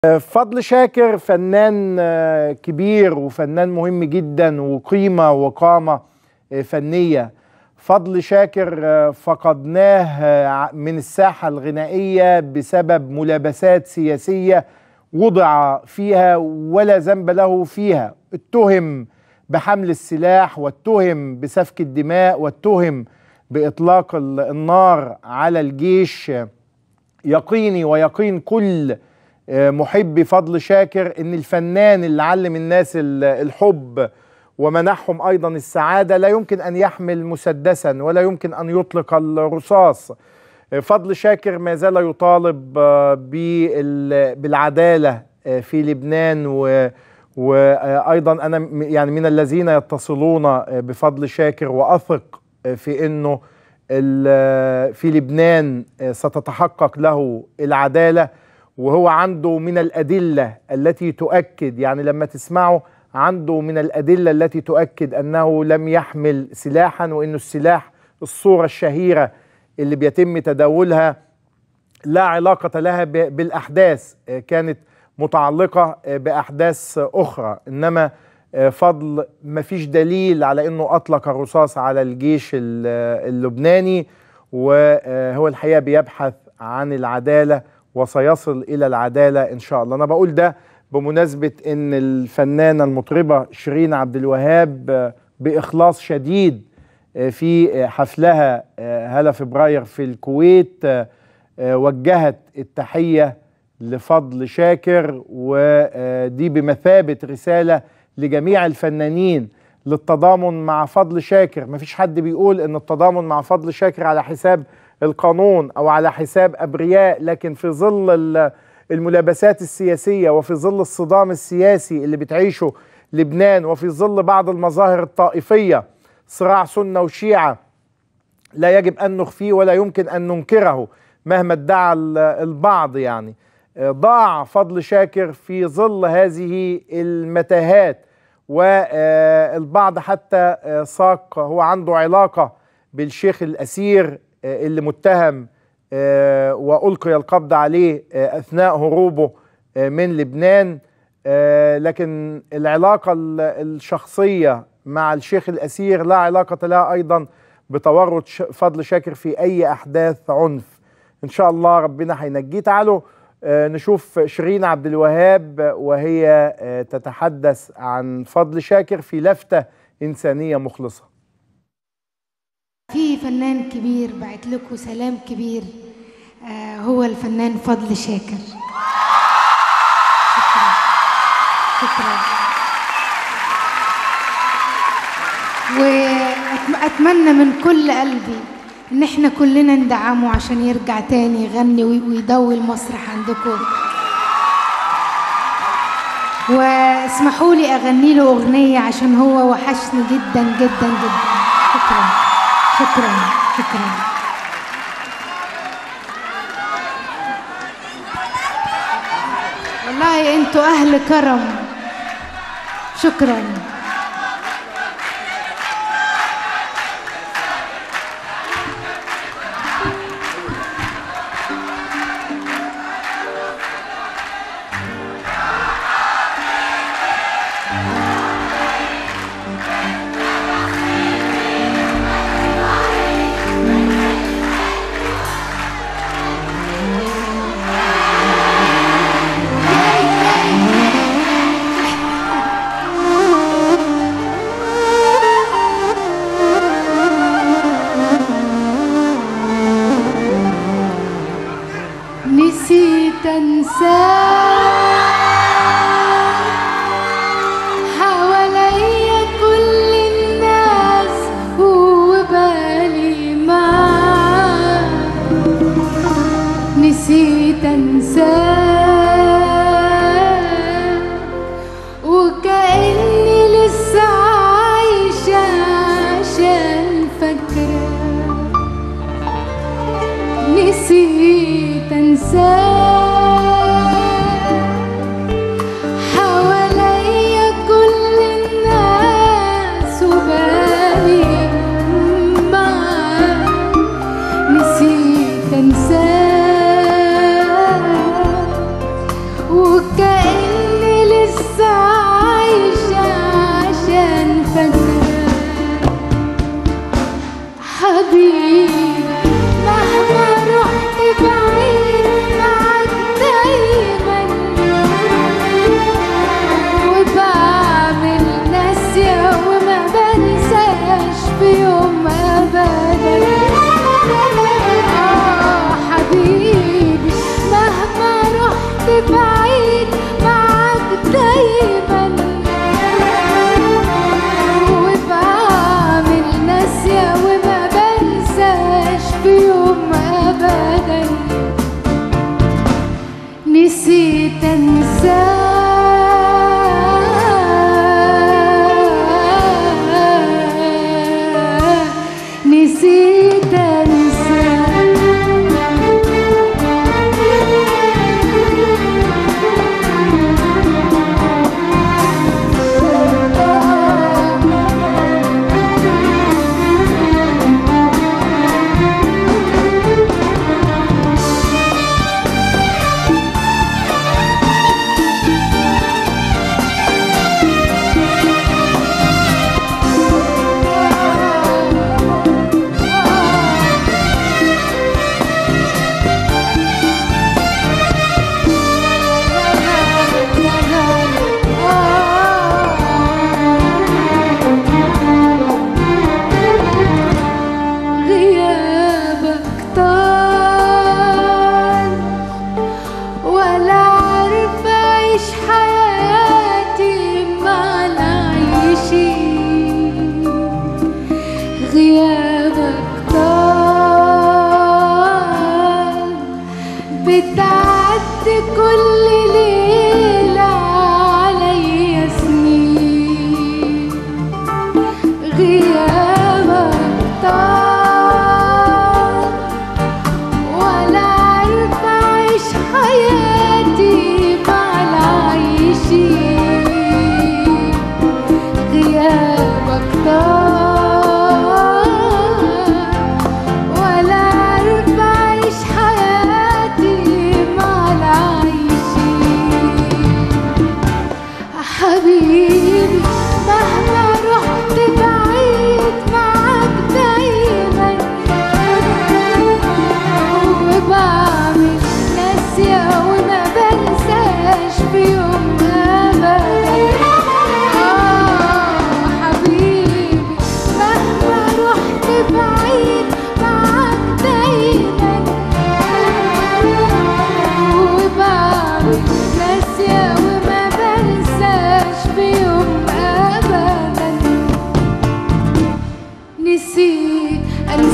فضل شاكر فنان كبير وفنان مهم جدا وقيمة وقامة فنية فضل شاكر فقدناه من الساحة الغنائية بسبب ملابسات سياسية وضع فيها ولا ذنب له فيها اتهم بحمل السلاح واتهم بسفك الدماء واتهم بإطلاق النار على الجيش يقيني ويقين كل محبي فضل شاكر ان الفنان اللي علم الناس الحب ومنحهم ايضا السعاده لا يمكن ان يحمل مسدسا ولا يمكن ان يطلق الرصاص فضل شاكر ما زال يطالب بالعداله في لبنان و وايضا انا يعني من الذين يتصلون بفضل شاكر واثق في انه في لبنان ستتحقق له العداله وهو عنده من الأدلة التي تؤكد يعني لما تسمعه عنده من الأدلة التي تؤكد أنه لم يحمل سلاحا وأنه السلاح الصورة الشهيرة اللي بيتم تداولها لا علاقة لها بالأحداث كانت متعلقة بأحداث أخرى إنما فضل ما فيش دليل على أنه أطلق الرصاص على الجيش اللبناني وهو الحقيقة بيبحث عن العدالة وسيصل الى العداله ان شاء الله انا بقول ده بمناسبه ان الفنانه المطربه شيرين عبد الوهاب باخلاص شديد في حفلها هلا فبراير في الكويت وجهت التحيه لفضل شاكر ودي بمثابه رساله لجميع الفنانين للتضامن مع فضل شاكر مفيش حد بيقول ان التضامن مع فضل شاكر على حساب القانون او على حساب ابرياء لكن في ظل الملابسات السياسيه وفي ظل الصدام السياسي اللي بتعيشه لبنان وفي ظل بعض المظاهر الطائفيه صراع سنه وشيعه لا يجب ان نخفيه ولا يمكن ان ننكره مهما ادعى البعض يعني ضاع فضل شاكر في ظل هذه المتاهات والبعض حتى ساق هو عنده علاقه بالشيخ الاسير اللي متهم والقي القبض عليه اثناء هروبه من لبنان لكن العلاقه الشخصيه مع الشيخ الاسير لا علاقه لها ايضا بتورط فضل شاكر في اي احداث عنف ان شاء الله ربنا هينجيه تعالوا نشوف شيرين عبد الوهاب وهي تتحدث عن فضل شاكر في لفته انسانيه مخلصه في فنان كبير بعت لكم سلام كبير آه هو الفنان فضل شاكر شكرا شكرا واتمنى من كل قلبي ان احنا كلنا ندعمه عشان يرجع تاني يغني ويضوي المسرح عندكم واسمحوا لي اغني له اغنيه عشان هو وحشني جدا جدا جدا شكرا شكرا شكرا والله انتوا اهل كرم شكرا كأني لسه عايشة عشان فنان حبيبي مهما رحت بعيد معاك دايما وبعمل ناسية وما بنساش في يوم أبدا آه حبيبي مهما رحت بعيد معاك دايما وبعمل ناسية وما بنساش في يوم أبدا نسيت أنساه نسيت أنساه غيابك طال ولا عارف اعيش حياتي مع العايشين غيابك طال بتعدي كل ليلة عليا سنين غيابك طال ولا عارف اعيش حياتي مع العايشين غيابك طال ولا عارف اعيش حياتي مع العايشين حبيبي مهما رحت بعيد معاك دايما وبعمل ناسية وما بنساش في يوم أبدا آه حبيبي مهما رحت بعيد معاك دايما وبعمل ناسية وما بنساش في يوم أبدا نسيت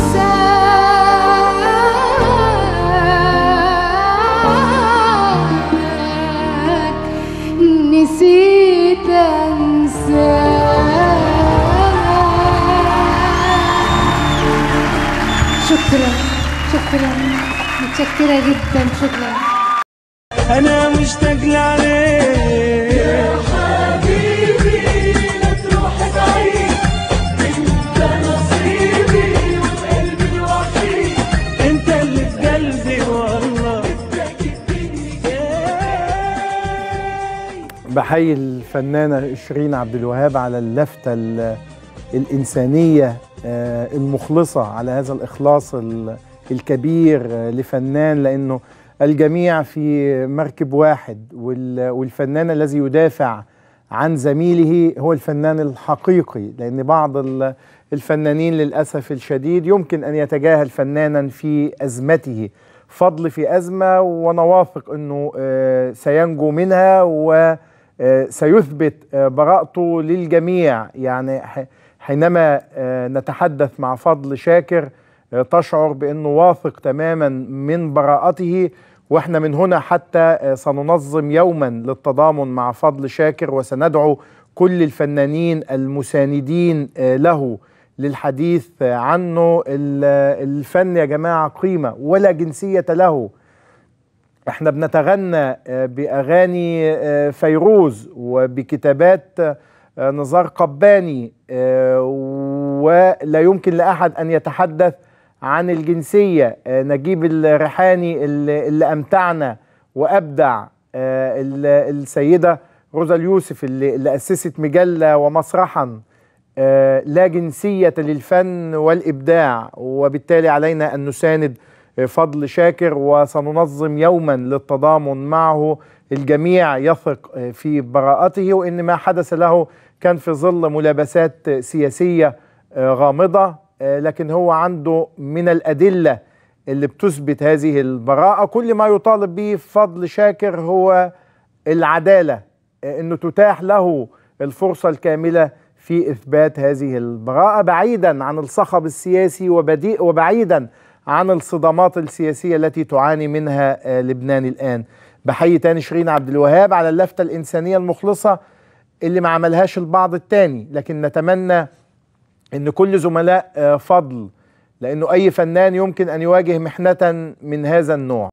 أنساك نسيت أنساك شكرا شكرا متشكرة جدا شكرا انا مشتاق لعليك يا حبيبي لا تروح بعيد انت نصيبي وقلبي الوحيد انت اللي في قلبي والله بحيي الفنانة شيرين عبد الوهاب على اللفتة ال- الإنسانية آه، المخلصة على هذا الإخلاص ال- الكبير آه، لفنان لأنه الجميع في مركب واحد وال- والفنان الذي يدافع عن زميله هو الفنان الحقيقي لأن بعض ال- الفنانين للأسف الشديد يمكن أن يتجاهل فنانا في أزمته فضل في أزمة وأنا واثق أنه آه، سينجو منها وسيثبت براءته للجميع يعني ح- حينما آه، نتحدث مع فضل شاكر آه، تشعر بأنه واثق تماما من براءته واحنا من هنا حتى آه، سننظم يوما للتضامن مع فضل شاكر وسندعو كل الفنانين المساندين آه، له للحديث آه، عنه ال- الفن يا جماعة قيمة ولا جنسية له احنا بنتغنى آه، باغاني آه، فيروز وبكتابات آه، نزار قباني آه، ولا يمكن لاحد ان يتحدث عن الجنسيه آه، نجيب الريحاني اللي اللي امتعنا وابدع آه، ال- السيده روزا اليوسف اللي, اللي اسست مجله ومسرحا آه، لا جنسيه للفن والابداع وبالتالي علينا ان نساند آه، فضل شاكر وسننظم يوما للتضامن معه الجميع يثق آه، في براءته وان ما حدث له كان في ظل ملابسات آه، سياسيه آه، غامضه آه، لكن هو عنده من الادله اللي بتثبت هذه البراءه كل ما يطالب به فضل شاكر هو العداله آه، انه تتاح له الفرصه الكامله في اثبات هذه البراءه بعيدا عن الصخب السياسي وبديء وبعيدا عن الصدمات السياسيه التي تعاني منها آه، لبنان الان بحيي تاني شيرين عبد الوهاب على اللفته الانسانيه المخلصه اللي ما عملهاش البعض التاني لكن نتمنى ان كل زملاء آه، فضل لانه اي فنان يمكن ان يواجه محنه من هذا النوع